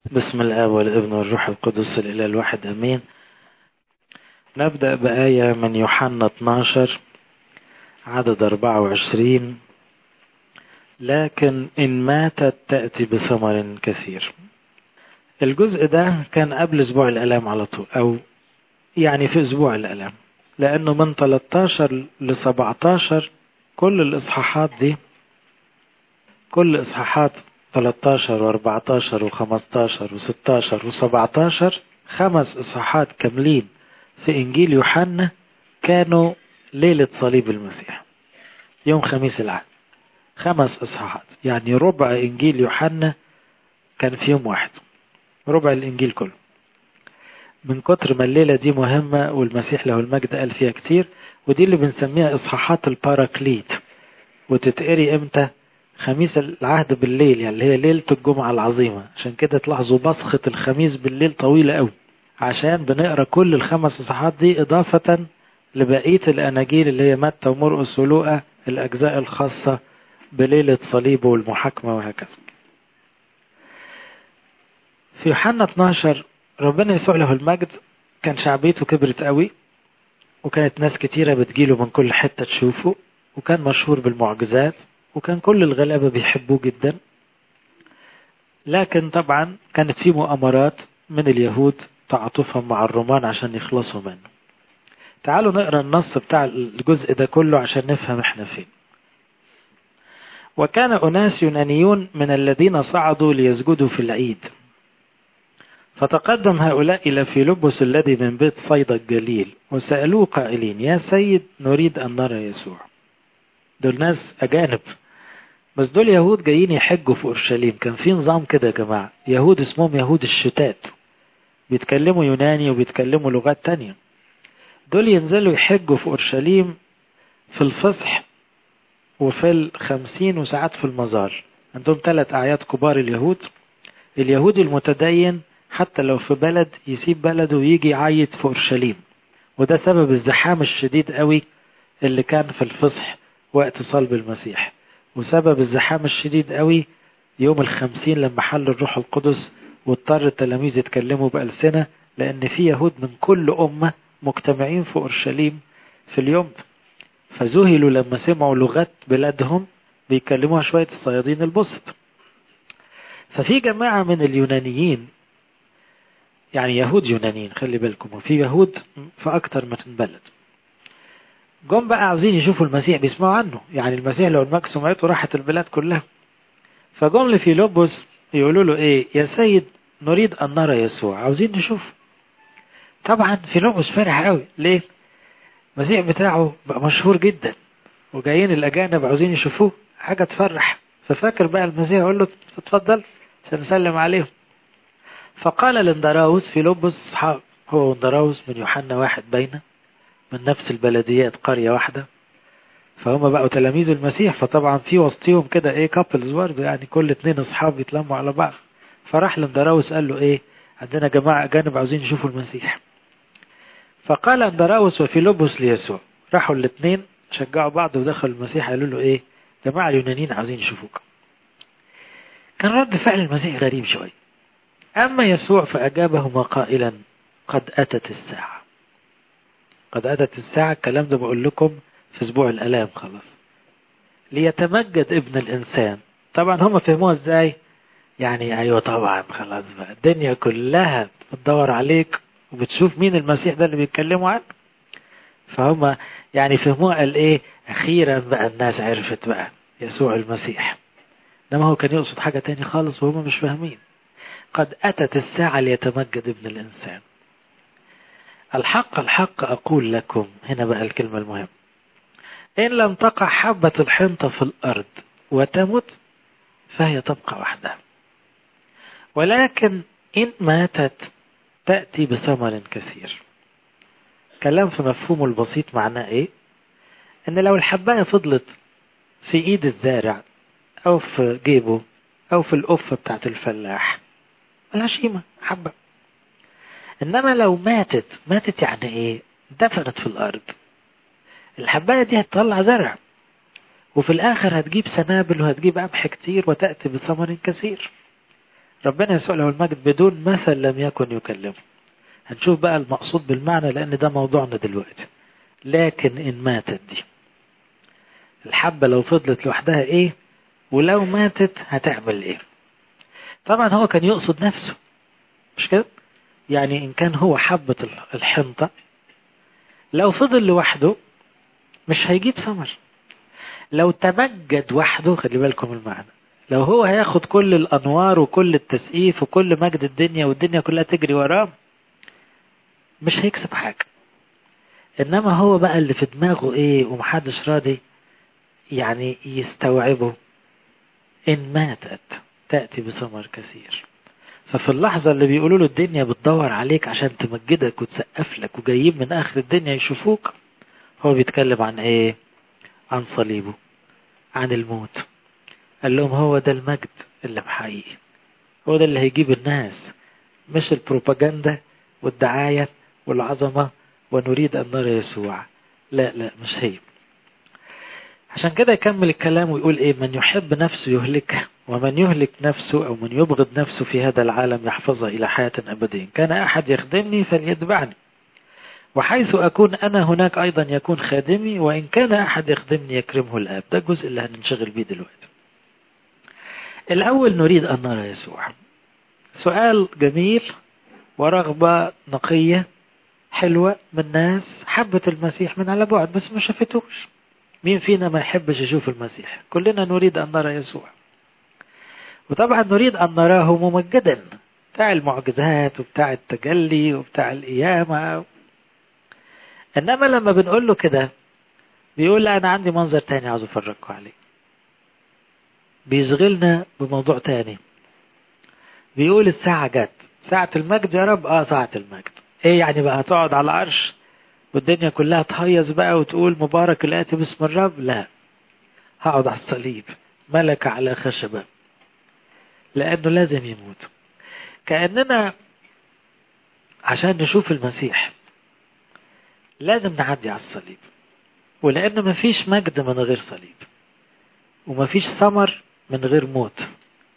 بسم الآب والابن والروح القدس الإله الواحد أمين نبدأ بآية من يوحنا 12 عدد 24 لكن إن ماتت تأتي بثمر كثير الجزء ده كان قبل أسبوع الآلام على طول أو يعني في أسبوع الآلام لأنه من 13 ل 17 كل الإصحاحات دي كل إصحاحات 13 و14 و15 و16 و17 خمس إصحاحات كاملين في إنجيل يوحنا كانوا ليلة صليب المسيح يوم خميس العهد خمس إصحاحات يعني ربع إنجيل يوحنا كان في يوم واحد ربع الإنجيل كله من كتر ما الليلة دي مهمة والمسيح له المجد قال فيها كتير ودي اللي بنسميها إصحاحات الباراكليت وتتقري إمتى خميس العهد بالليل يعني اللي هي ليلة الجمعة العظيمة عشان كده تلاحظوا بصخة الخميس بالليل طويلة قوي عشان بنقرا كل الخمس إصحاحات دي إضافة لبقية الأناجيل اللي هي متى ومرقس ولوقا الأجزاء الخاصة بليلة صليبه والمحاكمة وهكذا في يوحنا 12 ربنا يسوع له المجد كان شعبيته كبرت قوي وكانت ناس كتيرة بتجيله من كل حتة تشوفه وكان مشهور بالمعجزات وكان كل الغلابة بيحبوه جدا لكن طبعا كانت في مؤامرات من اليهود تعاطفهم مع الرومان عشان يخلصوا منه تعالوا نقرا النص بتاع الجزء ده كله عشان نفهم احنا فين وكان أناس يونانيون من الذين صعدوا ليسجدوا في العيد فتقدم هؤلاء إلى فيلبس الذي من بيت صيدا الجليل وسألوه قائلين يا سيد نريد أن نرى يسوع دول ناس أجانب بس دول يهود جايين يحجوا في أورشليم كان في نظام كده يا جماعة يهود اسمهم يهود الشتات بيتكلموا يوناني وبيتكلموا لغات تانية دول ينزلوا يحجوا في أورشليم في الفصح وفي الخمسين وساعات في المزار عندهم ثلاث أعياد كبار اليهود اليهودي المتدين حتى لو في بلد يسيب بلده ويجي يعيد في أورشليم وده سبب الزحام الشديد قوي اللي كان في الفصح وقت صلب المسيح وسبب الزحام الشديد قوي يوم الخمسين لما حل الروح القدس واضطر التلاميذ يتكلموا بألسنة لأن في يهود من كل أمة مجتمعين في أورشليم في اليوم ده فذهلوا لما سمعوا لغات بلادهم بيكلموها شوية الصيادين البسط ففي جماعة من اليونانيين يعني يهود يونانيين خلي بالكم وفي يهود في أكتر من بلد جم بقى عاوزين يشوفوا المسيح بيسمعوا عنه يعني المسيح لو المجد سمعته راحت البلاد كلها فجم لفيلبس يقولوا له ايه يا سيد نريد ان نرى يسوع عاوزين نشوف طبعا فيلبس فرح قوي ليه المسيح بتاعه بقى مشهور جدا وجايين الاجانب عاوزين يشوفوه حاجه تفرح ففاكر بقى المسيح يقول له اتفضل عشان نسلم عليهم فقال لاندراوس فيلبس اصحاب هو واندراوس من يوحنا واحد بينه من نفس البلديات قرية واحدة فهم بقوا تلاميذ المسيح فطبعا في وسطهم كده ايه كابلز برضه يعني كل اتنين اصحاب يتلموا على بعض فراح لاندراوس قال له ايه عندنا جماعة أجانب عاوزين يشوفوا المسيح فقال اندراوس وفيلبس ليسوع راحوا الاتنين شجعوا بعض ودخلوا المسيح قالوا له ايه جماعة اليونانيين عاوزين يشوفوك كان رد فعل المسيح غريب شوية أما يسوع فأجابهما قائلا قد أتت الساعة قد أتت الساعة الكلام ده بقول لكم في أسبوع الآلام خلاص ليتمجد ابن الإنسان طبعا هم فهموها إزاي يعني أيوة طبعا خلاص بقى الدنيا كلها بتدور عليك وبتشوف مين المسيح ده اللي بيتكلموا عنه فهم يعني فهموها قال إيه أخيرا بقى الناس عرفت بقى يسوع المسيح إنما هو كان يقصد حاجة تاني خالص وهم مش فاهمين قد أتت الساعة ليتمجد ابن الإنسان الحق الحق أقول لكم هنا بقى الكلمة المهمة إن لم تقع حبة الحنطة في الأرض وتمت فهي تبقى وحدها ولكن إن ماتت تأتي بثمر كثير كلام في مفهومه البسيط معناه إيه إن لو الحباية فضلت في إيد الزارع أو في جيبه أو في القفة بتاعت الفلاح ملهاش قيمة حبة انما لو ماتت ماتت يعني ايه دفنت في الارض الحباية دي هتطلع زرع وفي الاخر هتجيب سنابل وهتجيب قمح كتير وتأتي بثمر كثير ربنا يسوع له المجد بدون مثل لم يكن يكلمه هنشوف بقى المقصود بالمعنى لأن ده موضوعنا دلوقتي لكن إن ماتت دي الحبة لو فضلت لوحدها إيه ولو ماتت هتعمل إيه طبعا هو كان يقصد نفسه مش كده يعني إن كان هو حبة الحنطة لو فضل لوحده مش هيجيب ثمر لو تمجد وحده خلي بالكم المعنى لو هو هياخد كل الأنوار وكل التسقيف وكل مجد الدنيا والدنيا كلها تجري وراه مش هيكسب حاجة إنما هو بقى اللي في دماغه إيه ومحدش راضي يعني يستوعبه إن ماتت تأتي بثمر كثير ففي اللحظة اللي بيقولوا له الدنيا بتدور عليك عشان تمجدك وتسقف لك وجايين من آخر الدنيا يشوفوك هو بيتكلم عن إيه عن صليبه عن الموت قال لهم هو ده المجد اللي بحقيقي هو ده اللي هيجيب الناس مش البروباجندا والدعاية والعظمة ونريد أن نرى يسوع لا لا مش هي عشان كده يكمل الكلام ويقول ايه من يحب نفسه يهلكها ومن يهلك نفسه او من يبغض نفسه في هذا العالم يحفظها الى حياة ابدية كان احد يخدمني فليتبعني وحيث اكون انا هناك ايضا يكون خادمي وان كان احد يخدمني يكرمه الاب ده الجزء اللي هننشغل بيه دلوقتي الاول نريد ان نرى يسوع سؤال جميل ورغبة نقية حلوة من ناس حبت المسيح من على بعد بس ما شافتوش مين فينا ما يحبش يشوف المسيح كلنا نريد أن نرى يسوع وطبعا نريد أن نراه ممجدا بتاع المعجزات وبتاع التجلي وبتاع القيامة إنما لما بنقول له كده بيقول لا أنا عندي منظر تاني عاوز أفرجكم عليه بيشغلنا بموضوع تاني بيقول الساعة جت ساعة المجد يا رب اه ساعة المجد ايه يعني بقى هتقعد على العرش والدنيا كلها تهيص بقى وتقول مبارك الآتي باسم الرب لا هقعد على الصليب ملك على خشبة لأنه لازم يموت كأننا عشان نشوف المسيح لازم نعدي على الصليب ولأن مفيش مجد من غير صليب ومفيش ثمر من غير موت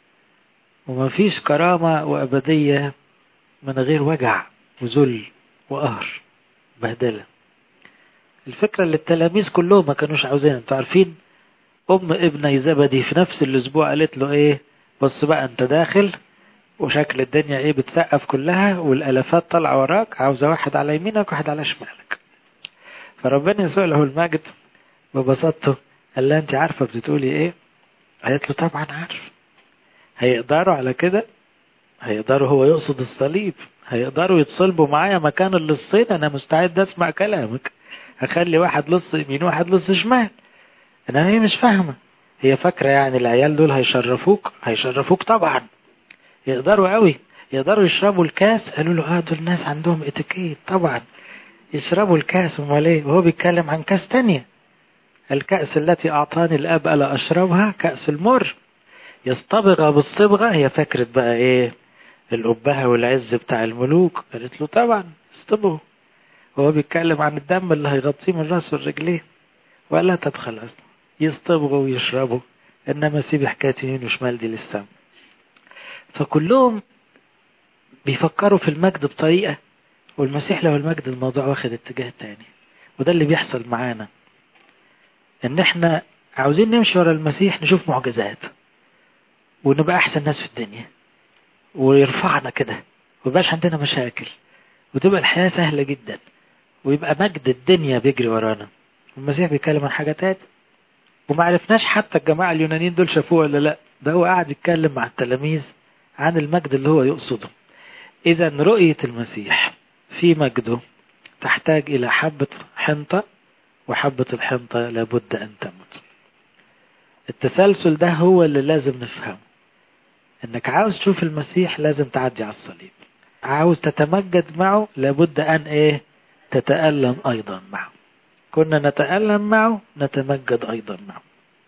ومفيش كرامة وأبدية من غير وجع وذل وقهر بهدلة الفكرة اللي التلاميذ كلهم ما كانوش عاوزينها انتوا عارفين أم ابني زبدي في نفس الأسبوع قالت له إيه بص بقى أنت داخل وشكل الدنيا إيه بتسقف كلها والألفات طالعة وراك عاوزة واحد على يمينك وواحد على شمالك فربنا يسوع له المجد ببساطته قال لها أنت عارفة بتقولي إيه قالت له طبعا عارف هيقدروا على كده هيقدروا هو يقصد الصليب هيقدروا يتصلبوا معايا مكان اللصين انا مستعد اسمع كلامك هخلي واحد لص يمين وواحد لص شمال انا هي مش فاهمه هي فاكره يعني العيال دول هيشرفوك هيشرفوك طبعا يقدروا قوي يقدروا يشربوا الكاس قالوا له اه دول ناس عندهم اتيكيت طبعا يشربوا الكاس امال ايه وهو بيتكلم عن كاس تانية الكأس التي أعطاني الأب ألا أشربها كأس المر يصطبغ بالصبغة هي فكرة بقى إيه الأبهة والعز بتاع الملوك قالت له طبعا اصطبغوا وهو بيتكلم عن الدم اللي هيغطيه من راسه لرجليه ولا طب خلاص يصطبغوا ويشربوا إنما سيب حكاية يمين وشمال دي للسما فكلهم بيفكروا في المجد بطريقة والمسيح له المجد الموضوع واخد اتجاه تاني وده اللي بيحصل معانا ان احنا عاوزين نمشي ورا المسيح نشوف معجزات ونبقى احسن ناس في الدنيا ويرفعنا كده ويبقاش عندنا مشاكل وتبقى الحياة سهلة جدا ويبقى مجد الدنيا بيجري ورانا المسيح بيتكلم عن حاجة تانية وما عرفناش حتى الجماعة اليونانيين دول شافوه ولا لا ده هو قاعد يتكلم مع التلاميذ عن المجد اللي هو يقصده إذا رؤية المسيح في مجده تحتاج إلى حبة حنطة وحبة الحنطة لابد أن تموت التسلسل ده هو اللي لازم نفهمه انك عاوز تشوف المسيح لازم تعدي على الصليب عاوز تتمجد معه لابد ان ايه تتألم ايضا معه كنا نتألم معه نتمجد ايضا معه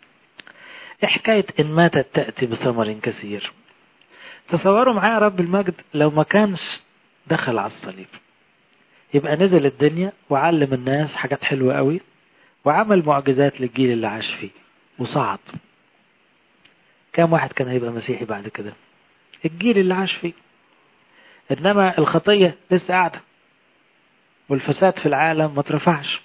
حكاية ان ماتت تأتي بثمر كثير تصوروا معايا رب المجد لو ما كانش دخل على الصليب يبقى نزل الدنيا وعلم الناس حاجات حلوة قوي وعمل معجزات للجيل اللي عاش فيه وصعد كم واحد كان هيبقى مسيحي بعد كده الجيل اللي عاش فيه إنما الخطية لسه قاعدة والفساد في العالم ما اترفعش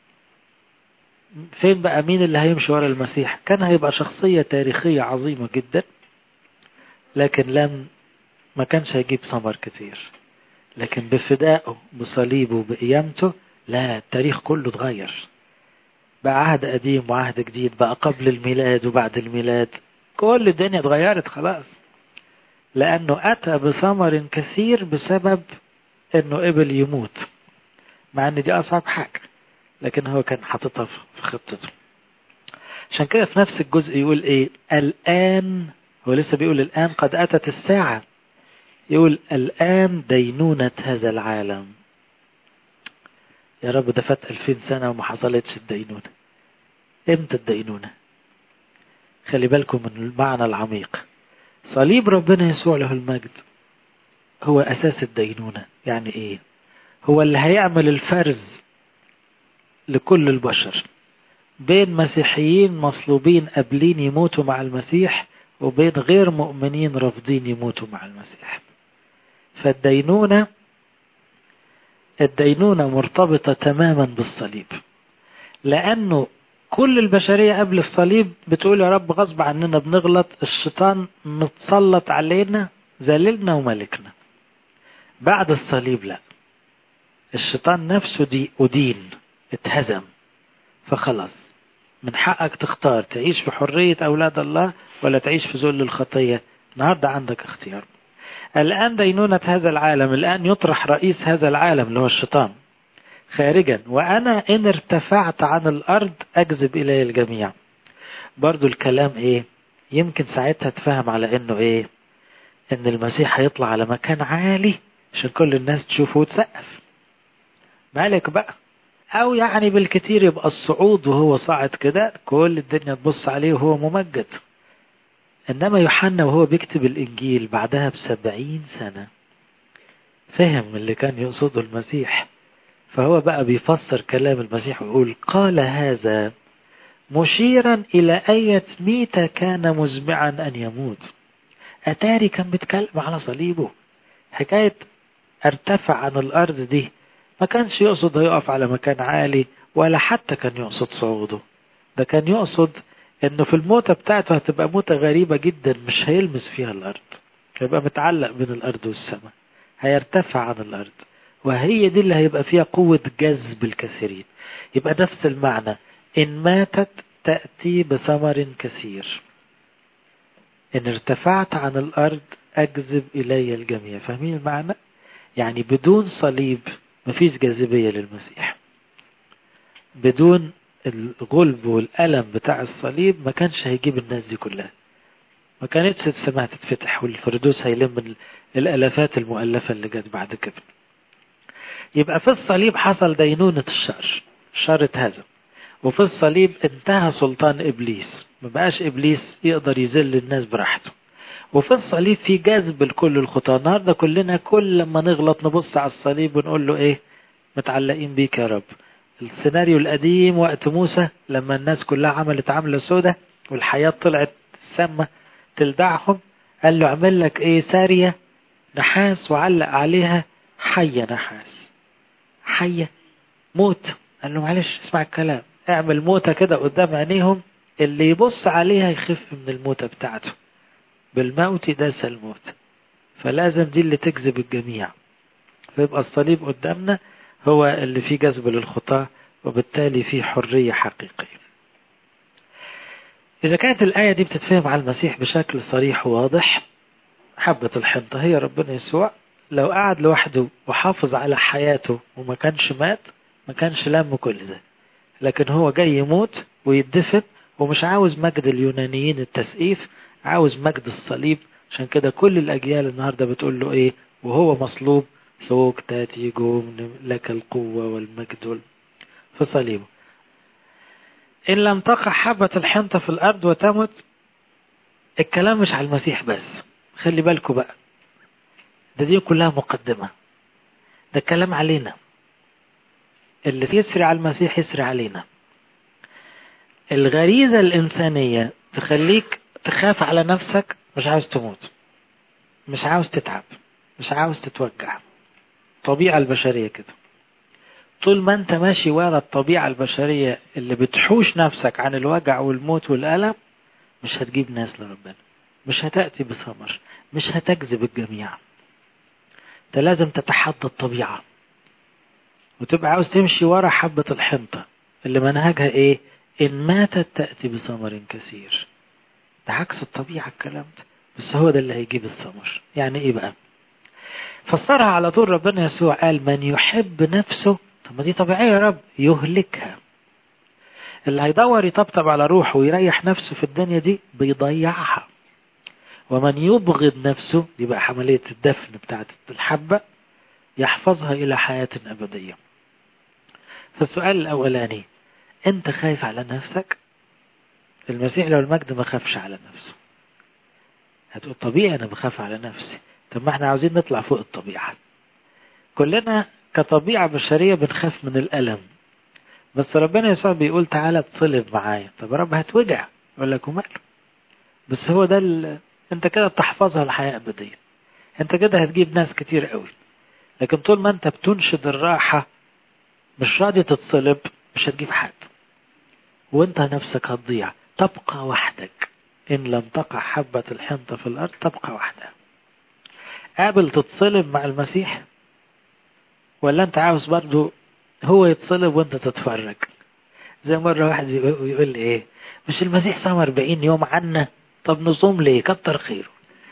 فين بقى مين اللي هيمشي ورا المسيح كان هيبقى شخصية تاريخية عظيمة جدا لكن لم ما كانش هيجيب ثمر كتير لكن بفدائه بصليبه بقيامته لا التاريخ كله اتغير بقى عهد قديم وعهد جديد بقى قبل الميلاد وبعد الميلاد كل الدنيا اتغيرت خلاص لأنه أتى بثمر كثير بسبب أنه قبل يموت مع أن دي أصعب حاجة لكن هو كان حاططها في خطته عشان كده في نفس الجزء يقول إيه الآن هو لسه بيقول الآن قد أتت الساعة يقول الآن دينونة هذا العالم يا رب ده فات ألفين سنة وما حصلتش الدينونة امتى الدينونة خلي بالكم من المعنى العميق صليب ربنا يسوع له المجد هو أساس الدينونة يعني إيه هو اللي هيعمل الفرز لكل البشر بين مسيحيين مصلوبين قابلين يموتوا مع المسيح وبين غير مؤمنين رافضين يموتوا مع المسيح فالدينونة الدينونة مرتبطة تماما بالصليب لأنه كل البشرية قبل الصليب بتقول يا رب غصب عننا بنغلط الشيطان متسلط علينا ذللنا وملكنا بعد الصليب لا الشيطان نفسه دي أدين اتهزم فخلاص من حقك تختار تعيش في حرية أولاد الله ولا تعيش في ذل الخطية النهاردة عندك اختيار الآن دينونة هذا العالم الآن يطرح رئيس هذا العالم اللي هو الشيطان خارجا وأنا إن ارتفعت عن الأرض أجذب إلي الجميع برضو الكلام إيه يمكن ساعتها تفهم على إنه إيه إن المسيح هيطلع على مكان عالي عشان كل الناس تشوفه وتسقف مالك بقى أو يعني بالكتير يبقى الصعود وهو صاعد كده كل الدنيا تبص عليه وهو ممجد إنما يوحنا وهو بيكتب الإنجيل بعدها بسبعين سنة فهم اللي كان يقصده المسيح فهو بقى بيفسر كلام المسيح ويقول قال هذا مشيرا إلى أية ميتة كان مزمعا أن يموت أتاري كان بيتكلم على صليبه حكاية ارتفع عن الأرض دي ما كانش يقصد هيقف على مكان عالي ولا حتى كان يقصد صعوده ده كان يقصد انه في الموتة بتاعته هتبقى موتة غريبة جدا مش هيلمس فيها الارض هيبقى متعلق بين الارض والسماء هيرتفع عن الارض وهي دي اللي هيبقى فيها قوة جذب الكثيرين يبقى نفس المعنى إن ماتت تأتي بثمر كثير إن ارتفعت عن الأرض أجذب إلي الجميع فاهمين المعنى؟ يعني بدون صليب مفيش جاذبية للمسيح بدون الغلب والألم بتاع الصليب ما كانش هيجيب الناس دي كلها ما كانتش السماء تتفتح والفردوس هيلم الألافات المؤلفة اللي جت بعد كده يبقى في الصليب حصل دينونة الشر الشر اتهزم وفي الصليب انتهى سلطان إبليس ما بقاش إبليس يقدر يذل الناس براحته وفي الصليب في جذب لكل الخطاة النهاردة كلنا كل لما نغلط نبص على الصليب ونقول له ايه متعلقين بيك يا رب السيناريو القديم وقت موسى لما الناس كلها عملت عملة سودة والحياة طلعت السما تلدعهم قال له اعمل لك ايه سارية نحاس وعلق عليها حية نحاس حية موت قال له معلش اسمع الكلام اعمل موتة كده قدام عينيهم اللي يبص عليها يخف من الموتة بتاعته بالموت داس الموت فلازم دي اللي تجذب الجميع فيبقى الصليب قدامنا هو اللي فيه جذب للخطاة وبالتالي فيه حرية حقيقية إذا كانت الآية دي بتتفهم على المسيح بشكل صريح وواضح حبة الحنطة هي ربنا يسوع لو قعد لوحده وحافظ على حياته وما كانش مات ما كانش لم كل ده لكن هو جاي يموت ويدفن ومش عاوز مجد اليونانيين التسقيف عاوز مجد الصليب عشان كده كل الأجيال النهاردة بتقول له إيه وهو مصلوب ثوك تاتي جوم لك القوة والمجد وال... في صليبه إن لم تقع حبة الحنطة في الأرض وتمت الكلام مش على المسيح بس خلي بالكم بقى ده دي كلها مقدمة ده الكلام علينا اللي يسري على المسيح يسري علينا الغريزة الإنسانية تخليك تخاف على نفسك مش عاوز تموت مش عاوز تتعب مش عاوز تتوجع الطبيعة البشرية كده طول ما انت ماشي ورا الطبيعة البشرية اللي بتحوش نفسك عن الوجع والموت والألم مش هتجيب ناس لربنا مش هتأتي بثمر مش هتجذب الجميع انت لازم تتحدى الطبيعة وتبقى عاوز تمشي ورا حبة الحنطة اللي منهجها ايه ان ماتت تأتي بثمر كثير ده عكس الطبيعة الكلام ده بس هو ده اللي هيجيب الثمر يعني ايه بقى فسرها على طول ربنا يسوع قال من يحب نفسه طب ما دي طبيعية يا رب يهلكها اللي هيدور يطبطب على روحه ويريح نفسه في الدنيا دي بيضيعها ومن يبغض نفسه دي بقى عملية الدفن بتاعت الحبة يحفظها إلى حياة أبدية فالسؤال الأولاني أنت خايف على نفسك المسيح لو المجد ما خافش على نفسه هتقول طبيعي أنا بخاف على نفسي طب ما احنا عاوزين نطلع فوق الطبيعة كلنا كطبيعة بشرية بنخاف من الألم بس ربنا يسوع بيقول تعالى تصلب معايا طب رب هتوجع يقول لك وماله بس هو ده ال... انت كده بتحفظها الحياة أبدية انت كده هتجيب ناس كتير قوي لكن طول ما انت بتنشد الراحة مش راضي تتصلب مش هتجيب حد وانت نفسك هتضيع تبقى وحدك إن لم تقع حبة الحنطة في الأرض تبقى وحدها قابل تتصلب مع المسيح ولا انت عاوز برضو هو يتصلب وانت تتفرج زي مرة واحد يقول لي ايه مش المسيح صام 40 يوم عنا طب نصوم ليه كتر خيره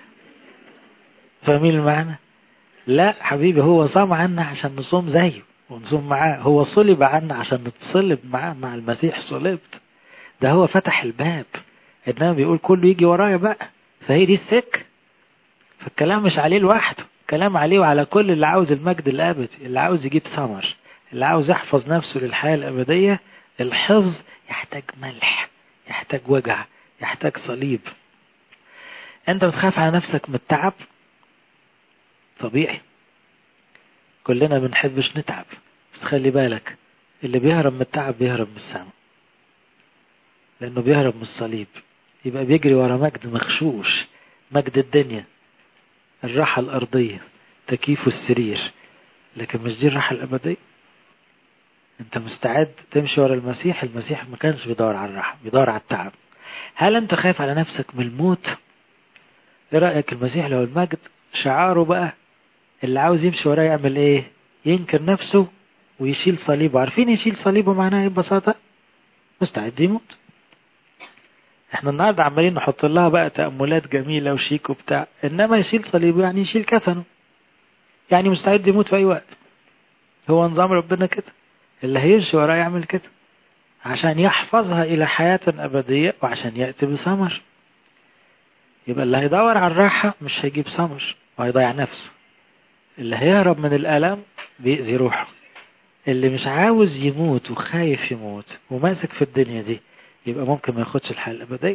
فاهمين المعنى لا حبيبي هو صام عنا عشان نصوم زيه ونصوم معاه هو صلب عنا عشان نتصلب معاه مع المسيح صلبت ده هو فتح الباب انما بيقول كله يجي ورايا بقى فهي دي السك فالكلام مش عليه لوحده كلام عليه وعلى كل اللي عاوز المجد الابدي اللي عاوز يجيب ثمر اللي عاوز يحفظ نفسه للحياة الأبدية الحفظ يحتاج ملح يحتاج وجع يحتاج صليب انت بتخاف على نفسك من التعب طبيعي كلنا بنحبش نتعب بس خلي بالك اللي بيهرب من التعب بيهرب من السماء لانه بيهرب من الصليب يبقى بيجري ورا مجد مغشوش مجد الدنيا الراحة الأرضية تكييف السرير لكن مش دي الراحة الأبدية انت مستعد تمشي ورا المسيح المسيح ما كانش بيدور على الراحة بيدور على التعب هل انت خايف على نفسك من الموت ايه رأيك المسيح لو المجد شعاره بقى اللي عاوز يمشي وراه يعمل ايه ينكر نفسه ويشيل صليبه عارفين يشيل صليبه معناها ايه ببساطة مستعد يموت احنا النهاردة عمالين نحط لها بقى تأملات جميلة وشيك وبتاع انما يشيل صليبه يعني يشيل كفنه يعني مستعد يموت في اي وقت هو نظام ربنا كده اللي هيمشي وراه يعمل كده عشان يحفظها إلى حياة أبدية وعشان يأتي بثمر يبقى اللي هيدور على الراحة مش هيجيب ثمر وهيضيع نفسه اللي هيهرب من الألم بيأذي روحه اللي مش عاوز يموت وخايف يموت وماسك في الدنيا دي يبقى ممكن ما ياخدش الحياة الأبدية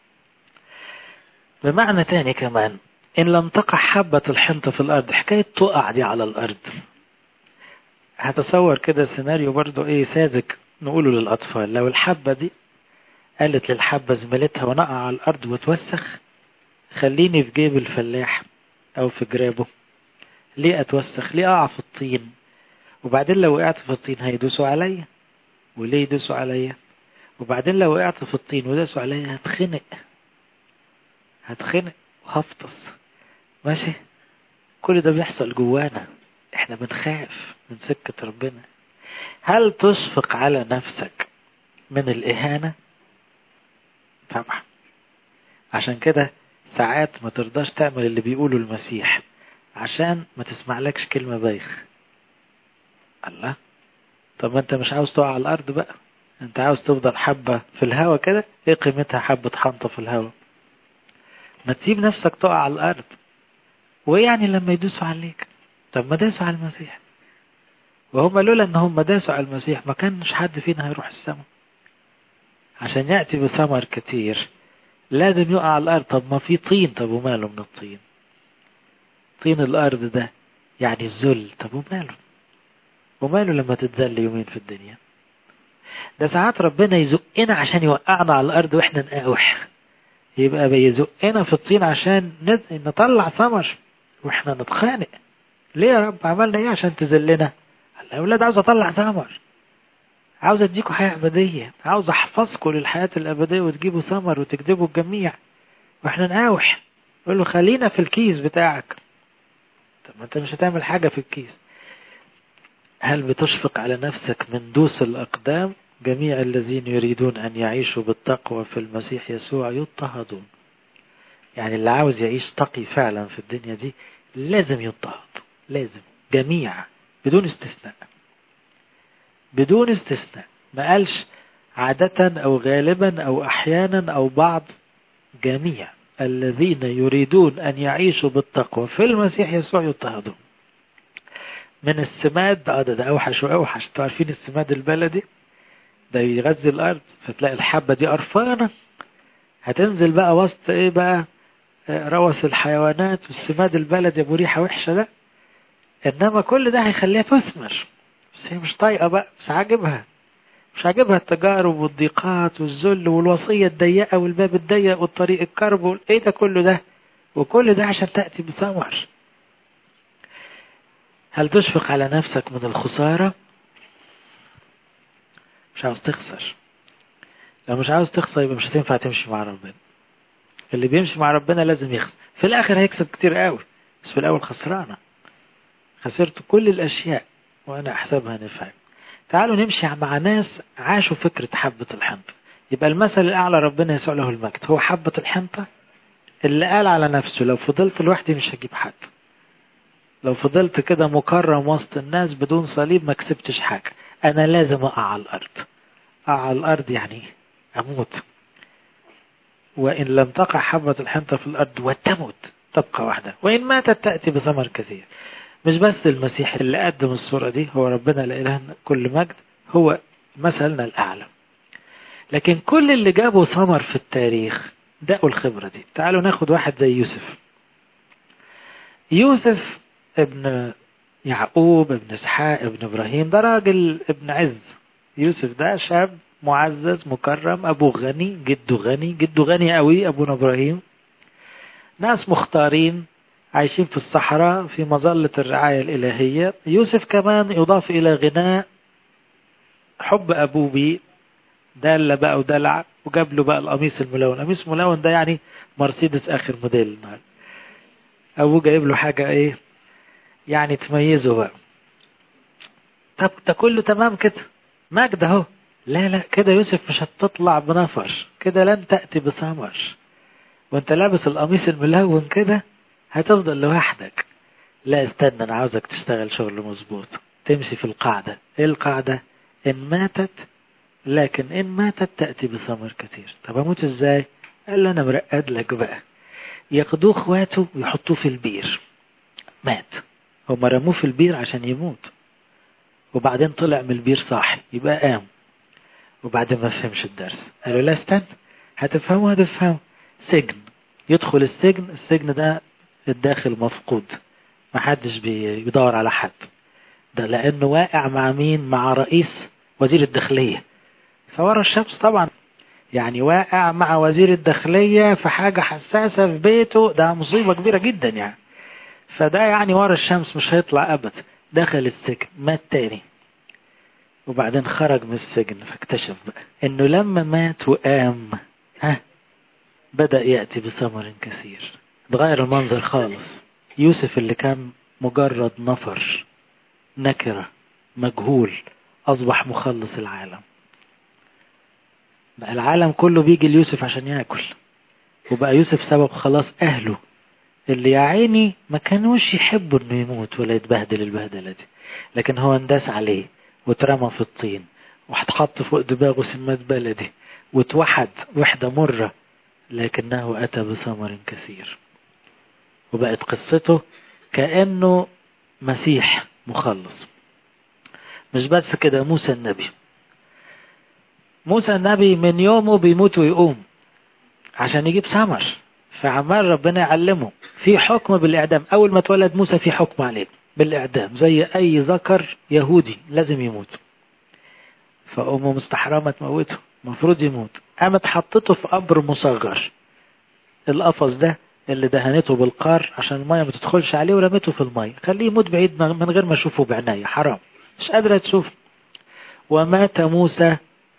بمعنى تاني كمان إن لم تقع حبة الحنطة في الأرض حكاية تقع دي على الأرض هتصور كده سيناريو برضو ايه ساذج نقوله للأطفال لو الحبة دي قالت للحبة زميلتها ونقع على الأرض وتوسخ خليني في جيب الفلاح أو في جرابه ليه أتوسخ ليه أقع في الطين وبعدين لو وقعت في الطين هيدوسوا عليا وليه يدوسوا عليا وبعدين لو وقعت في الطين ودوسوا عليا هتخنق هتخنق وهفطس ماشي كل ده بيحصل جوانا احنا بنخاف من سكة ربنا هل تشفق على نفسك من الإهانة طبعا عشان كده ساعات ما ترضاش تعمل اللي بيقوله المسيح عشان ما تسمعلكش كلمة بايخ الله طب ما انت مش عاوز تقع على الأرض بقى انت عاوز تفضل حبة في الهوا كده ايه قيمتها حبة حنطة في الهوا ما تسيب نفسك تقع على الأرض وايه يعني لما يدوسوا عليك طب ما داسوا على المسيح وهم لولا ان هم داسوا على المسيح ما كانش حد فينا هيروح السماء عشان يأتي بثمر كتير لازم يقع على الأرض طب ما في طين طب وماله من الطين طين الأرض ده يعني الذل طب وماله وماله لما تتذل يومين في الدنيا ده ساعات ربنا يزقنا عشان يوقعنا على الأرض وإحنا نقاوح يبقى بيزقنا في الطين عشان نطلع ثمر واحنا نتخانق ليه يا رب عملنا ايه عشان تذلنا الاولاد عاوز اطلع ثمر عاوز اديكوا حياه ابديه عاوز احفظكم للحياه الابديه وتجيبوا ثمر وتكذبوا الجميع واحنا نقاوح يقول له خلينا في الكيس بتاعك طب ما انت مش هتعمل حاجه في الكيس هل بتشفق على نفسك من دوس الاقدام جميع الذين يريدون ان يعيشوا بالتقوى في المسيح يسوع يضطهدون يعني اللي عاوز يعيش تقي فعلا في الدنيا دي لازم يضطهد لازم جميع بدون استثناء بدون استثناء ما قالش عادة أو غالبا أو أحيانا أو بعض جميع الذين يريدون أن يعيشوا بالتقوى في المسيح يسوع يضطهدون من السماد اه ده, ده أوحش وأوحش انتوا عارفين السماد البلدي ده يغذي الأرض فتلاقي الحبة دي قرفانة هتنزل بقى وسط إيه بقى روث الحيوانات والسماد البلدي أبو ريحة وحشة ده إنما كل ده هيخليها تثمر بس هي مش طايقة بقى مش عاجبها مش عاجبها التجارب والضيقات والذل والوصية الضيقة والباب الضيق والطريق الكرب ايه ده كله ده وكل ده عشان تأتي بثمر هل تشفق على نفسك من الخسارة مش عاوز تخسر لو مش عاوز تخسر يبقى مش هتنفع تمشي مع ربنا اللي بيمشي مع ربنا لازم يخسر في الاخر هيكسب كتير قوي بس في الاول خسرانة خسرت كل الاشياء وانا احسبها نفعك تعالوا نمشي مع ناس عاشوا فكرة حبة الحنطة يبقى المثل الأعلى ربنا يسوع له المجد هو حبة الحنطة اللي قال على نفسه لو فضلت لوحدي مش هجيب حد لو فضلت كده مكرم وسط الناس بدون صليب ما كسبتش حاجة أنا لازم أقع على الأرض أقع على الأرض يعني أموت وإن لم تقع حبة الحنطة في الأرض وتموت تبقى واحدة وإن ماتت تأتي بثمر كثير مش بس المسيح اللي قدم الصورة دي هو ربنا لإلهنا كل مجد هو مثلنا الأعلى لكن كل اللي جابوا ثمر في التاريخ دقوا الخبرة دي تعالوا ناخد واحد زي يوسف يوسف ابن يعقوب ابن اسحاق ابن ابراهيم ده راجل ابن عز يوسف ده شاب معزز مكرم ابوه غني جده غني جده غني قوي ابونا ابراهيم ناس مختارين عايشين في الصحراء في مظلة الرعاية الإلهية يوسف كمان يضاف إلى غناء حب أبوه بيه دالة بقى ودلع وجاب له بقى القميص الملون القميص الملون ده يعني مرسيدس آخر موديل النهارده أبوه جايب له حاجة إيه يعني تميزه بقى طب ده كله تمام كده مجد أهو لا لا كده يوسف مش هتطلع بنفر كده لن تأتي بثمر وانت لابس القميص الملون كده هتفضل لوحدك لا استنى انا عاوزك تشتغل شغل مظبوط تمشي في القاعدة ايه القاعدة ان ماتت لكن ان ماتت تأتي بثمر كثير طب اموت ازاي قال له انا مرقد لك بقى ياخدوه اخواته ويحطوه في البير مات هم رموه في البير عشان يموت وبعدين طلع من البير صاحي يبقى قام وبعدين ما فهمش الدرس قالوا لا استنى هتفهمه هتفهمه سجن يدخل السجن السجن ده الداخل مفقود محدش بيدور على حد ده لانه واقع مع مين مع رئيس وزير الداخلية فورا الشمس طبعا يعني واقع مع وزير الداخلية في حاجة حساسة في بيته ده مصيبة كبيرة جدا يعني فده يعني ورا الشمس مش هيطلع أبدا دخل السجن مات تاني وبعدين خرج من السجن فاكتشف بقى انه لما مات وقام ها بدأ يأتي بثمر كثير اتغير المنظر خالص يوسف اللي كان مجرد نفر نكرة مجهول أصبح مخلص العالم بقى العالم كله بيجي ليوسف عشان ياكل وبقى يوسف سبب خلاص أهله اللي يا عيني ما كانوش يحبوا انه يموت ولا يتبهدل البهدلة دي لكن هو انداس عليه واترمى في الطين وهتحط فوق دماغه سماد بلدي واتوحد وحدة مرة لكنه أتى بثمر كثير وبقت قصته كأنه مسيح مخلص مش بس كده موسى النبي موسى النبي من يومه بيموت ويقوم عشان يجيب ثمر فعمال ربنا يعلمه في حكم بالإعدام أول ما اتولد موسى في حكم عليه بالإعدام زي أي ذكر يهودي لازم يموت فأمه مستحرمة تموته المفروض يموت قامت حطته في قبر مصغر القفص ده اللي دهنته بالقار عشان المية ما تدخلش عليه ورميته في المية خليه يموت بعيد من غير ما اشوفه بعناية حرام مش قادرة تشوف ومات موسى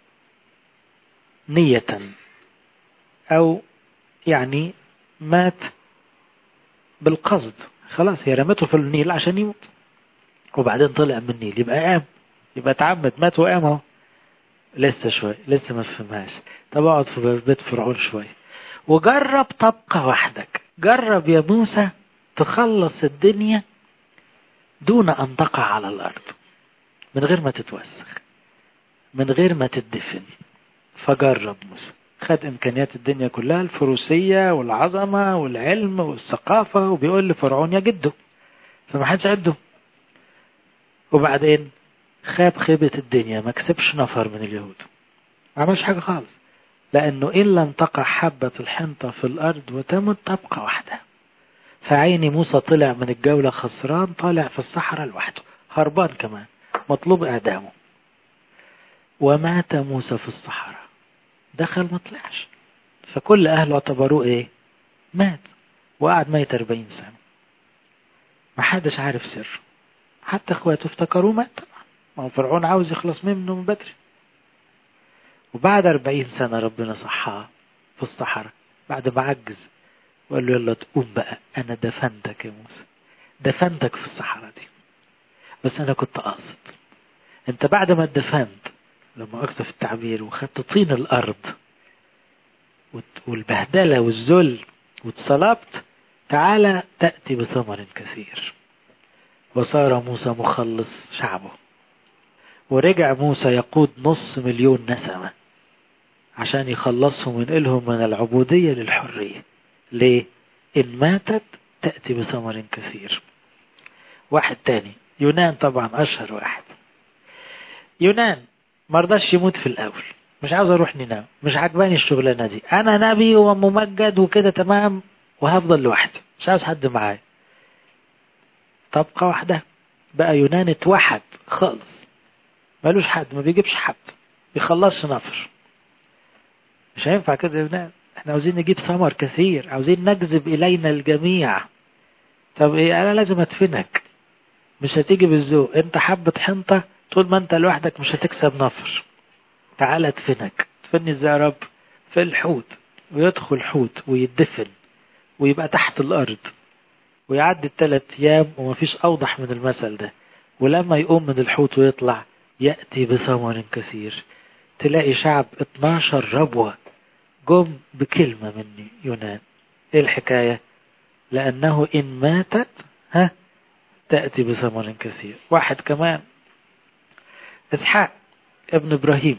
نية او يعني مات بالقصد خلاص هي رمته في النيل عشان يموت وبعدين طلع من النيل يبقى قام يبقى اتعمد مات وقام اهو لسه شوي لسه ما فهمهاش طب اقعد في بيت فرعون شوي وجرب تبقى وحدك جرب يا موسى تخلص الدنيا دون ان تقع على الارض من غير ما تتوسخ من غير ما تدفن فجرب موسى خد امكانيات الدنيا كلها الفروسيه والعظمه والعلم والثقافه وبيقول لفرعون يا جده فما حدش عده وبعدين خاب خيبة الدنيا ما كسبش نفر من اليهود ما عملش حاجة خالص لأنه إن لم تقع حبة الحنطة في الأرض وتمت تبقى وحدها فعيني موسى طلع من الجولة خسران طالع في الصحراء لوحده هربان كمان مطلوب إعدامه ومات موسى في الصحراء دخل ما طلعش فكل أهله اعتبروه إيه مات وقعد ميت 40 سنة ما حدش عارف سره حتى اخواته افتكروه مات طبعا ما هو فرعون عاوز يخلص منه من بدري وبعد أربعين سنة ربنا صحاه في الصحراء بعد ما عجز وقال له يلا تقوم بقى أنا دفنتك يا موسى دفنتك في الصحراء دي بس أنا كنت قاصد أنت بعد ما اتدفنت لما أكتب التعبير وخدت طين الأرض والبهدلة والذل واتصلبت تعالى تأتي بثمر كثير وصار موسى مخلص شعبه ورجع موسى يقود نص مليون نسمة عشان يخلصهم وينقلهم من العبودية للحرية ليه؟ إن ماتت تأتي بثمر كثير واحد تاني يونان طبعا أشهر واحد يونان مرضاش يموت في الأول مش عاوز أروح نينوى مش عجباني الشغلانة دي أنا نبي وممجد وكده تمام وهفضل لوحدي مش عاوز حد معايا تبقى واحدة بقى يونان اتوحد خالص مالوش حد ما بيجيبش حد بيخلصش نفر مش هينفع كده يا يونان احنا عاوزين نجيب ثمر كثير عاوزين نجذب الينا الجميع طب ايه انا لازم ادفنك مش هتيجي بالذوق انت حبة حنطة طول ما انت لوحدك مش هتكسب نفر تعال ادفنك تفني ازاي يا رب في الحوت ويدخل حوت ويدفن ويبقى تحت الارض ويعدي الثلاث ايام ومفيش اوضح من المثل ده ولما يقوم من الحوت ويطلع يأتي بثمر كثير تلاقي شعب 12 ربوة جم بكلمة من يونان ايه الحكاية لأنه إن ماتت ها تأتي بثمر كثير واحد كمان إسحاق ابن إبراهيم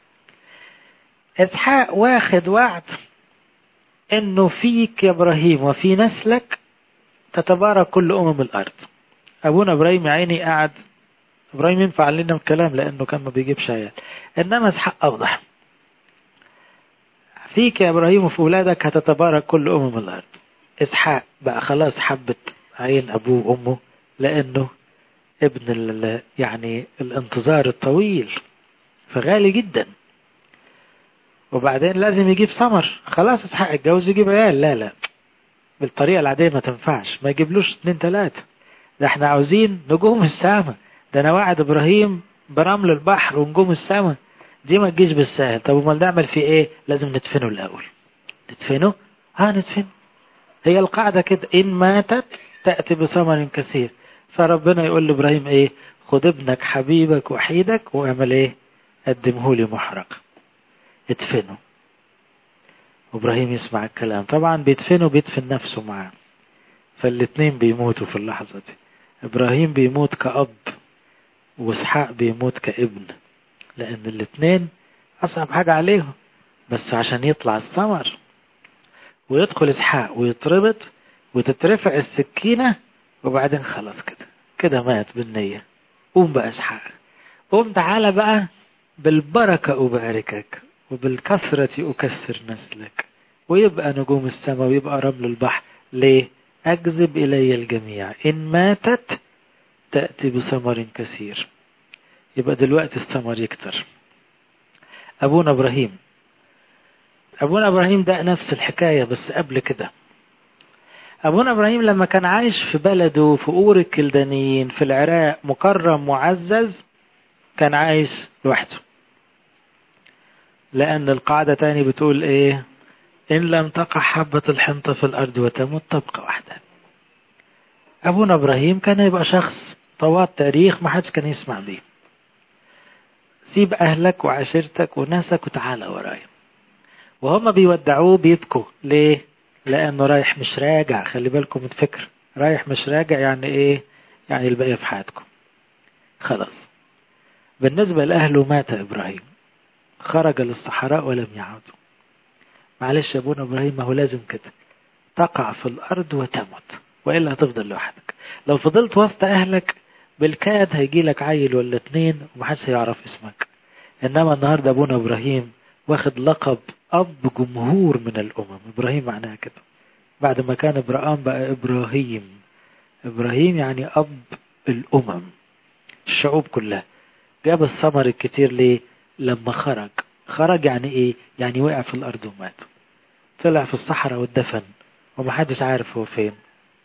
إسحاق واخد وعد إنه فيك يا إبراهيم وفي نسلك تتبارك كل أمم الأرض أبونا إبراهيم يا عيني قعد إبراهيم ينفع لنا الكلام لأنه كان ما بيجيبش عيال إنما إسحاق أوضح فيك يا إبراهيم وفي أولادك هتتبارك كل أمم الأرض إسحاق بقى خلاص حبت عين أبوه وأمه لأنه ابن ال يعني الانتظار الطويل فغالي جدا وبعدين لازم يجيب ثمر خلاص اسحاق اتجوز يجيب عيال لا لا بالطريقة العادية ما تنفعش ما يجيبلوش اتنين تلاتة ده احنا عاوزين نجوم السماء ده انا وعد ابراهيم برمل البحر ونجوم السماء دي ما تجيش بالسهل طب امال نعمل فيه ايه لازم ندفنه الاول ندفنه ها ندفنه هي القاعدة كده ان ماتت تأتي بثمر كثير فربنا يقول لابراهيم ايه خد ابنك حبيبك وحيدك واعمل ايه قدمه لي محرق ادفنه وابراهيم يسمع الكلام طبعا بيدفنه بيدفن نفسه معاه فالاتنين بيموتوا في اللحظة دي ابراهيم بيموت كأب واسحاق بيموت كابن لان الاتنين اصعب حاجة عليهم بس عشان يطلع الثمر ويدخل اسحاق ويتربط وتترفع السكينة وبعدين خلاص كده كده مات بالنية قوم بقى اسحاق قوم تعالى بقى بالبركة أباركك وبالكثرة أكثر نسلك ويبقى نجوم السماء ويبقى رمل البحر ليه أجذب إلي الجميع إن ماتت تأتي بثمر كثير يبقى دلوقتي الثمر يكتر أبونا إبراهيم أبونا إبراهيم ده نفس الحكاية بس قبل كده أبونا إبراهيم لما كان عايش في بلده في أور الكلدانيين في العراق مكرم معزز كان عايش لوحده لأن القاعدة تاني بتقول إيه إن لم تقع حبة الحنطة في الأرض وتموت تبقى وحدها أبونا إبراهيم كان يبقى شخص طوال تاريخ ما حدش كان يسمع بيه سيب أهلك وعشيرتك وناسك وتعالى ورايا وهم بيودعوه بيبكوا ليه لأنه رايح مش راجع خلي بالكم من فكرة رايح مش راجع يعني إيه يعني البقية في حياتكم خلاص بالنسبة لأهله مات إبراهيم خرج للصحراء ولم يعود معلش يا ابونا إبراهيم ما هو لازم كده تقع في الأرض وتموت وإلا هتفضل لوحدك لو فضلت وسط أهلك بالكاد هيجي لك عيل ولا اتنين ومحدش هيعرف اسمك إنما النهاردة أبونا إبراهيم واخد لقب أب جمهور من الأمم إبراهيم معناها كده بعد ما كان إبراهام بقى إبراهيم إبراهيم يعني أب الأمم الشعوب كلها جاب الثمر الكتير ليه لما خرج خرج يعني إيه يعني وقع في الأرض ومات طلع في الصحراء والدفن ومحدش عارف هو فين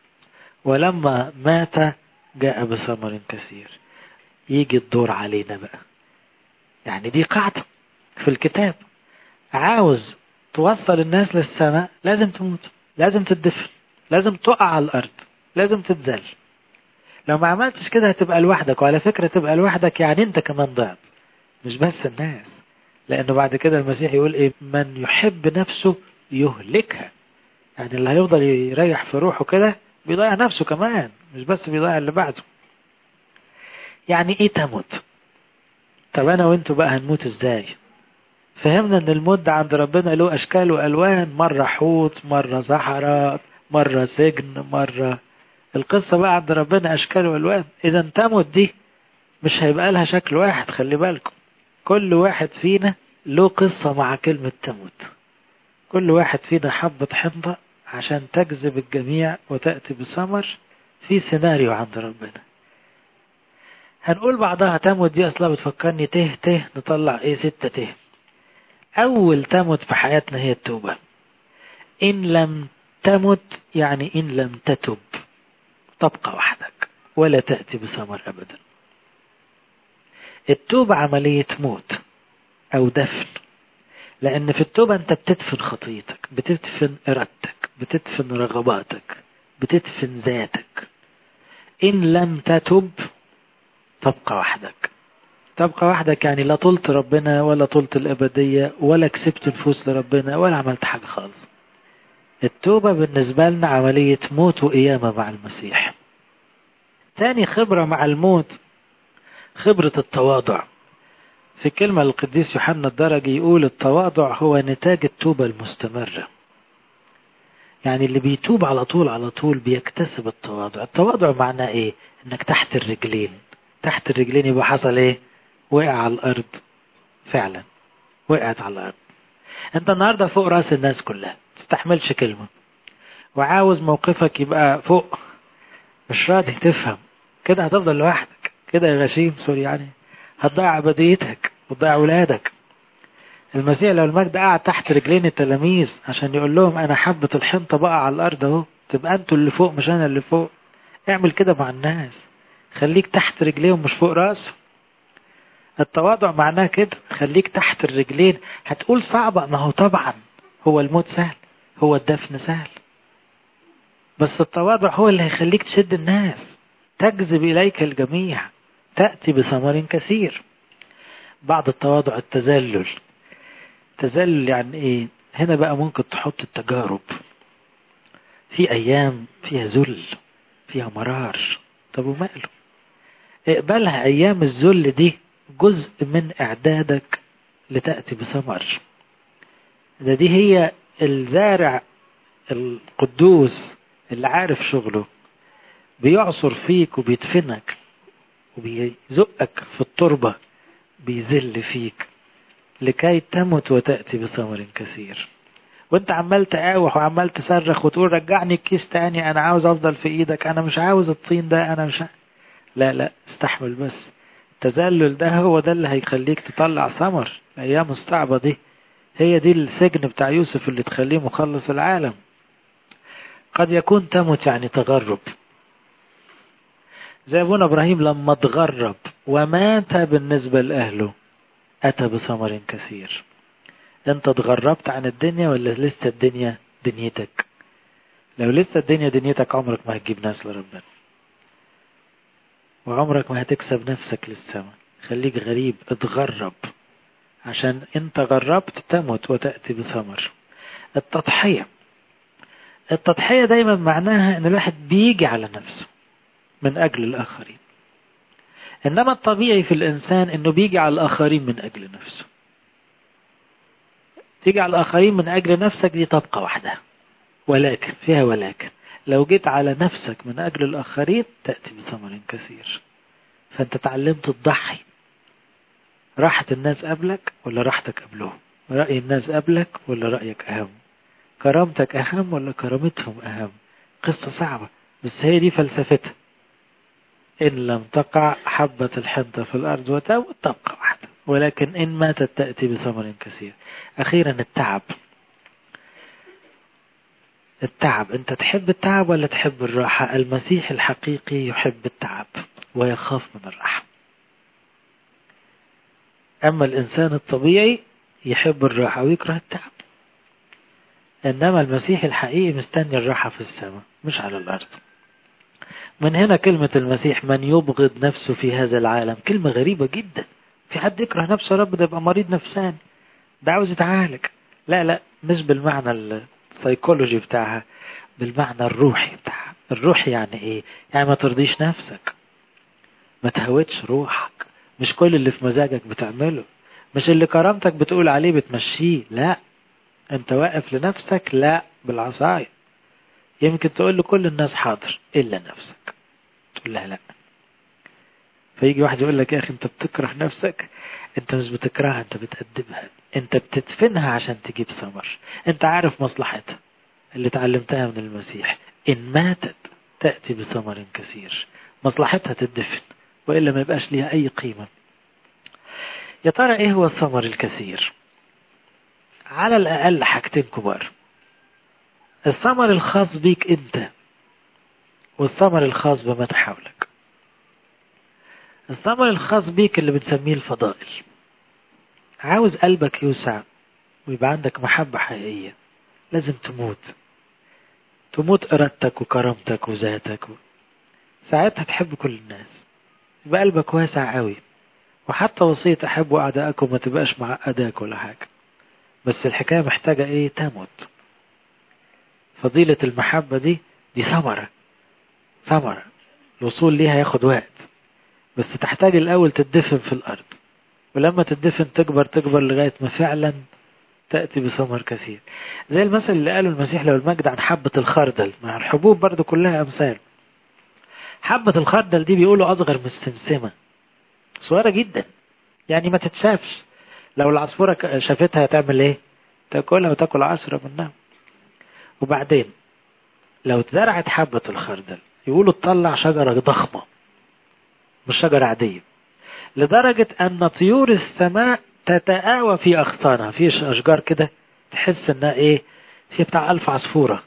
ولما مات جاء بثمر كثير يجي الدور علينا بقى يعني دي قاعدة في الكتاب عاوز توصل الناس للسماء لازم تموت لازم تدفن لازم تقع على الأرض لازم تتزل لو ما عملتش كده هتبقى لوحدك وعلى فكرة تبقى لوحدك يعني انت كمان ضعت مش بس الناس لأنه بعد كده المسيح يقول إيه من يحب نفسه يهلكها يعني اللي هيفضل يريح في روحه كده بيضيع نفسه كمان مش بس بيضيع اللي بعده يعني ايه تموت طب انا وانتوا بقى هنموت ازاي فهمنا ان الموت ده عند ربنا له اشكال والوان مرة حوت مرة صحراء مرة سجن مرة القصة بقى عند ربنا اشكال والوان اذا تموت دي مش هيبقى لها شكل واحد خلي بالكم كل واحد فينا له قصة مع كلمة تموت كل واحد فينا حبة حنطة عشان تجذب الجميع وتأتي بثمر في سيناريو عند ربنا هنقول بعضها تموت دي أصلا بتفكرني ته ته نطلع إيه ستة ته أول تموت في حياتنا هي التوبة إن لم تمت يعني إن لم تتب تبقى وحدك ولا تأتي بثمر أبدا التوبة عملية موت أو دفن لأن في التوبة أنت بتدفن خطيتك بتدفن إرادتك بتدفن رغباتك بتدفن ذاتك إن لم تتب تبقى وحدك تبقى وحدك يعني لا طلت ربنا ولا طلت الأبدية ولا كسبت نفوس لربنا ولا عملت حاجة خالص التوبة بالنسبة لنا عملية موت وقيامة مع المسيح تاني خبرة مع الموت خبرة التواضع في كلمة القديس يوحنا الدرجي يقول التواضع هو نتاج التوبة المستمرة يعني اللي بيتوب على طول على طول بيكتسب التواضع التواضع معناه ايه انك تحت الرجلين تحت الرجلين يبقى حصل ايه وقع على الارض فعلا وقعت على الارض انت النهارده فوق راس الناس كلها تستحملش كلمة وعاوز موقفك يبقى فوق مش راضي تفهم كده هتفضل لوحدك كده يا غشيم سوري يعني هتضيع أبديتك وتضيع أولادك المسيح لو المجد قاعد تحت رجلين التلاميذ عشان يقول لهم أنا حبة الحنطة بقى على الأرض أهو تبقى أنتوا اللي فوق مش أنا اللي فوق اعمل كده مع الناس خليك تحت رجليهم مش فوق راسهم التواضع معناه كده خليك تحت الرجلين هتقول صعبة ما هو طبعا هو الموت سهل هو الدفن سهل بس التواضع هو اللي هيخليك تشد الناس تجذب إليك الجميع تأتي بثمر كثير بعد التواضع التذلل تذلل يعني ايه هنا بقى ممكن تحط التجارب في ايام فيها ذل فيها مرار طب وماله اقبلها ايام الذل دي جزء من اعدادك لتأتي بثمر ده دي هي الزارع القدوس اللي عارف شغله بيعصر فيك وبيدفنك وبيزقك في التربة بيذل فيك لكي تمت وتأتي بثمر كثير وانت عمال تقاوح وعمال تصرخ وتقول رجعني الكيس تاني انا عاوز افضل في ايدك انا مش عاوز الطين ده انا مش ع... لا لا استحمل بس التذلل ده هو ده اللي هيخليك تطلع ثمر الايام الصعبة دي هي دي السجن بتاع يوسف اللي تخليه مخلص العالم قد يكون تمت يعني تغرب زي ابونا ابراهيم لما تغرب ومات بالنسبة لأهله أتى بثمر كثير انت اتغربت عن الدنيا ولا لسه الدنيا دنيتك لو لسه الدنيا دنيتك عمرك ما هتجيب ناس لربنا وعمرك ما هتكسب نفسك للسماء خليك غريب اتغرب عشان انت غربت تموت وتأتي بثمر التضحية التضحية دايما معناها ان الواحد بيجي على نفسه من اجل الاخرين انما الطبيعي في الانسان انه بيجي على الاخرين من اجل نفسه تيجي على الاخرين من اجل نفسك دي طبقة واحدة ولكن فيها ولكن لو جيت على نفسك من اجل الاخرين تأتي بثمر كثير فانت تعلمت تضحي راحة الناس قبلك ولا راحتك قبلهم رأي الناس قبلك ولا رأيك أهم كرامتك أهم ولا كرامتهم أهم قصة صعبة بس هي دي فلسفتها إن لم تقع حبة الحنطة في الأرض وتموت تبقى واحدة ولكن إن ماتت تأتي بثمر كثير أخيرا التعب التعب أنت تحب التعب ولا تحب الراحة المسيح الحقيقي يحب التعب ويخاف من الراحة أما الإنسان الطبيعي يحب الراحة ويكره التعب إنما المسيح الحقيقي مستني الراحة في السماء مش على الأرض من هنا كلمة المسيح من يبغض نفسه في هذا العالم كلمة غريبة جدا في حد يكره نفسه يا رب ده يبقى مريض نفساني ده عاوز يتعالج لا لا مش بالمعنى السيكولوجي بتاعها بالمعنى الروحي بتاعها الروحي يعني ايه يعني ما ترضيش نفسك ما تهوتش روحك مش كل اللي في مزاجك بتعمله مش اللي كرامتك بتقول عليه بتمشيه لا انت واقف لنفسك لا بالعصاية يمكن تقول لكل الناس حاضر الا نفسك تقول لها لا فيجي واحد يقول لك يا اخي انت بتكره نفسك انت مش بتكرهها انت بتأدبها انت بتدفنها عشان تجيب ثمر انت عارف مصلحتها اللي اتعلمتها من المسيح ان ماتت تأتي بثمر كثير مصلحتها تدفن وإلا ما يبقاش ليها أي قيمة يا ترى إيه هو الثمر الكثير على الأقل حاجتين كبار الثمر الخاص بيك أنت والثمر الخاص بمن حولك الثمر الخاص بيك اللي بنسميه الفضائل عاوز قلبك يوسع ويبقى عندك محبة حقيقية لازم تموت تموت إرادتك وكرامتك وذاتك ساعتها تحب كل الناس يبقى قلبك واسع قوي وحتى وصية أحبوا أعداءكم ما تبقاش مع أداك ولا حاجة بس الحكاية محتاجة إيه تموت فضيلة المحبة دي دي ثمرة ثمرة الوصول ليها ياخد وقت بس تحتاج الأول تدفن في الأرض ولما تدفن تكبر تكبر لغاية ما فعلا تأتي بثمر كثير زي المثل اللي قاله المسيح لو المجد عن حبة الخردل مع الحبوب برضو كلها أمثال حبة الخردل دي بيقولوا أصغر من السمسمة صغيرة جدا يعني ما تتشافش لو العصفورة شافتها هتعمل ايه تاكلها وتاكل عشرة منها وبعدين لو اتزرعت حبة الخردل يقولوا تطلع شجرة ضخمة مش شجرة عادية لدرجة أن طيور السماء تتآوى في أغصانها في أشجار كده تحس إنها إيه في بتاع ألف عصفورة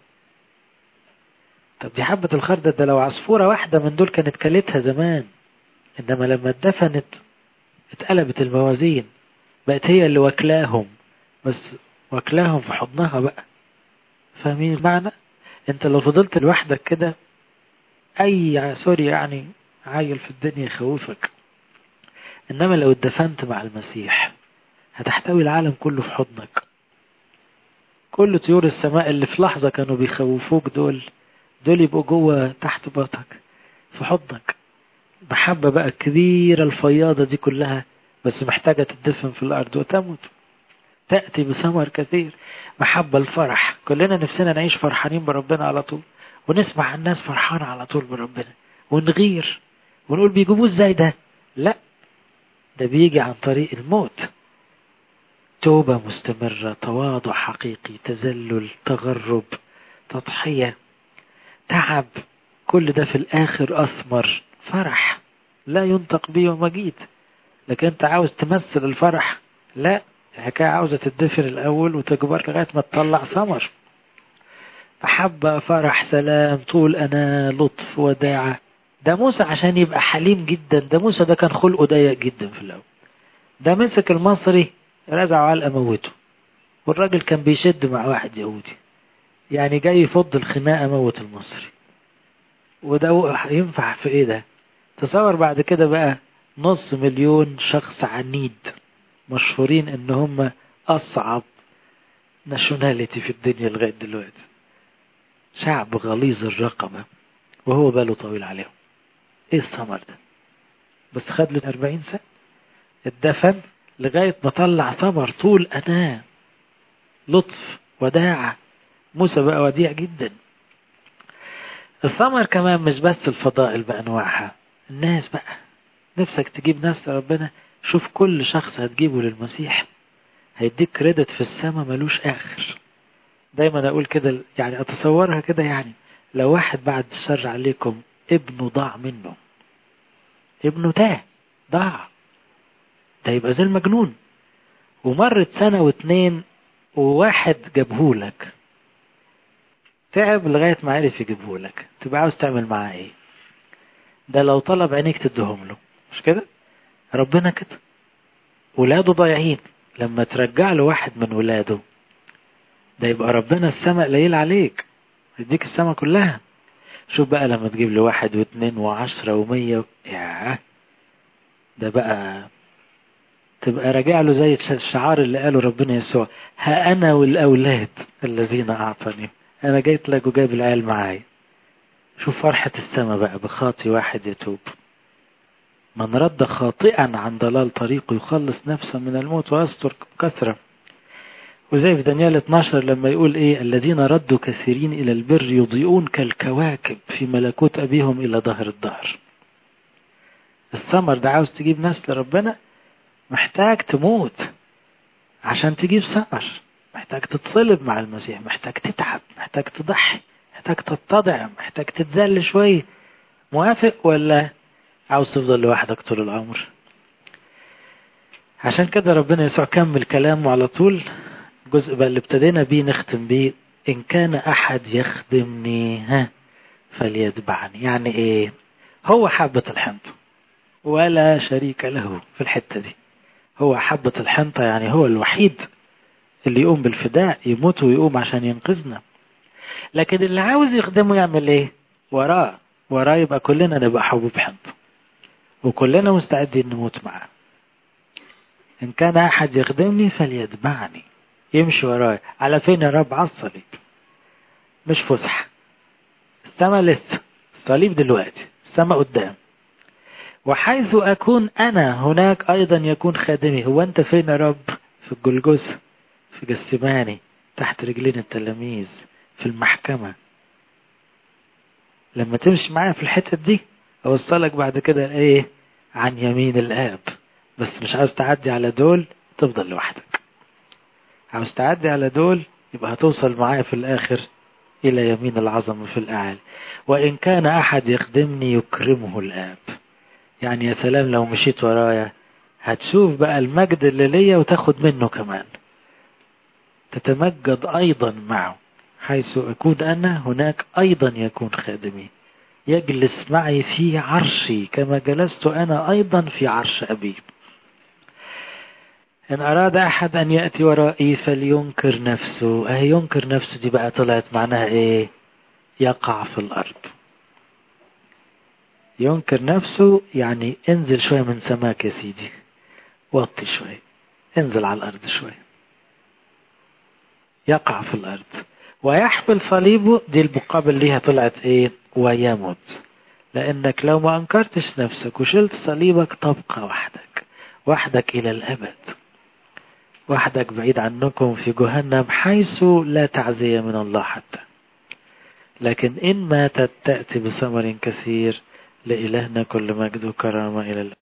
طب دي حبة الخردل ده لو عصفورة واحدة من دول كانت كلتها زمان إنما لما اتدفنت اتقلبت الموازين بقت هي اللي واكلاهم بس واكلاهم في حضنها بقى فاهمين المعنى انت لو فضلت لوحدك كده اي سوري يعني عايل في الدنيا يخوفك انما لو اتدفنت مع المسيح هتحتوي العالم كله في حضنك كل طيور السماء اللي في لحظة كانوا بيخوفوك دول دول يبقوا جوه تحت باطك في حضنك محبة بقى الكبيرة الفياضة دي كلها بس محتاجة تدفن في الأرض وتموت تأتي بثمر كثير محبة الفرح كلنا نفسنا نعيش فرحانين بربنا على طول ونسمع عن الناس فرحانة على طول بربنا ونغير ونقول بيجيبوه ازاي ده لا ده بيجي عن طريق الموت توبة مستمرة تواضع حقيقي تذلل تغرب تضحية تعب كل ده في الآخر أثمر فرح لا ينطق به ومجيد لكن انت عاوز تمثل الفرح لا الحكاية عاوزة تدفن الأول وتكبر لغاية ما تطلع ثمر محبة فرح سلام طول أنا لطف وداعة ده موسى عشان يبقى حليم جدا ده موسى ده كان خلقه ضيق جدا في الأول ده مسك المصري رزعه علقة موته والراجل كان بيشد مع واحد يهودي يعني جاي يفض الخناقة موت المصري وده ينفع في ايه ده تصور بعد كده بقى نص مليون شخص عنيد مشهورين ان هم اصعب ناشوناليتي في الدنيا لغايه دلوقتي شعب غليظ الرقبه وهو باله طويل عليهم ايه الثمر ده بس خد له 40 سنه اتدفن لغايه ما طلع ثمر طول اناه لطف وداعه موسى بقى وديع جدا الثمر كمان مش بس الفضائل بانواعها الناس بقى نفسك تجيب ناس لربنا شوف كل شخص هتجيبه للمسيح هيديك كريدت في السماء ملوش اخر دايما اقول كده يعني اتصورها كده يعني لو واحد بعد الشر عليكم ابنه ضاع منه ابنه تاه ضاع ده يبقى زي المجنون ومرت سنة واتنين وواحد جابهولك تعب لغاية ما عرف يجيبهولك تبقى عاوز تعمل معاه ايه ده لو طلب عينيك تديهم له مش كده ربنا كده ولاده ضايعين لما ترجع له واحد من ولاده ده يبقى ربنا السماء قليل عليك يديك السماء كلها شوف بقى لما تجيب له واحد واثنين وعشرة ومية ياه ده بقى تبقى راجع له زي الشعار اللي قاله ربنا يسوع ها أنا والأولاد الذين أعطاني أنا جيت لك وجايب العيال معايا شوف فرحة السماء بقى بخاطي واحد يتوب من رد خاطئا عن ضلال طريقه يخلص نفسه من الموت ويستر كثرة وزي في دانيال 12 لما يقول ايه الذين ردوا كثيرين الى البر يضيئون كالكواكب في ملكوت ابيهم الى ظهر الدهر الثمر ده عاوز تجيب ناس لربنا محتاج تموت عشان تجيب ثمر محتاج تتصلب مع المسيح محتاج تتعب محتاج تضحي محتاج تتضع محتاج تتذل شوية موافق ولا عاوز تفضل لوحدك طول العمر عشان كده ربنا يسوع كمل كلامه على طول الجزء بقى اللي ابتدينا بيه نختم بيه إن كان أحد يخدمني ها فليتبعني يعني إيه هو حبة الحنطة ولا شريك له في الحتة دي هو حبة الحنطة يعني هو الوحيد اللي يقوم بالفداء يموت ويقوم عشان ينقذنا لكن اللي عاوز يخدمه يعمل ايه وراه وراه يبقى كلنا نبقى حبوب حنطة وكلنا مستعدين نموت معاه إن كان أحد يخدمني فليتبعني يمشي ورايا على فين يا رب على الصليب مش فسحة السما لسه الصليب دلوقتي السما قدام وحيث أكون أنا هناك أيضا يكون خادمي هو أنت فين يا رب في الجلجثة في جسماني تحت رجلين التلاميذ في المحكمة لما تمشي معايا في الحتة دي أوصلك بعد كده إيه عن يمين الآب بس مش عاوز تعدي على دول تفضل لوحدك عاوز تعدي على دول يبقى هتوصل معايا في الآخر إلى يمين العظمة في الأعالي وإن كان أحد يخدمني يكرمه الآب يعني يا سلام لو مشيت ورايا هتشوف بقى المجد اللي ليا وتاخد منه كمان تتمجد أيضا معه حيث أكون أنا هناك أيضا يكون خادمي يجلس معي في عرشي كما جلست أنا أيضا في عرش أبي إن أراد أحد أن يأتي ورائي فلينكر نفسه أهي ينكر نفسه دي بقى طلعت معناها إيه يقع في الأرض ينكر نفسه يعني انزل شوية من سماك يا سيدي وطي شوية انزل على الأرض شوية يقع في الأرض ويحمل صليبه دي المقابل ليها طلعت ايه ويموت لأنك لو ما أنكرتش نفسك وشلت صليبك تبقى وحدك وحدك إلى الأبد وحدك بعيد عنكم في جهنم حيث لا تعزية من الله حتى لكن إن ماتت تأتي بثمر كثير لإلهنا كل مجد وكرامة إلى الأبد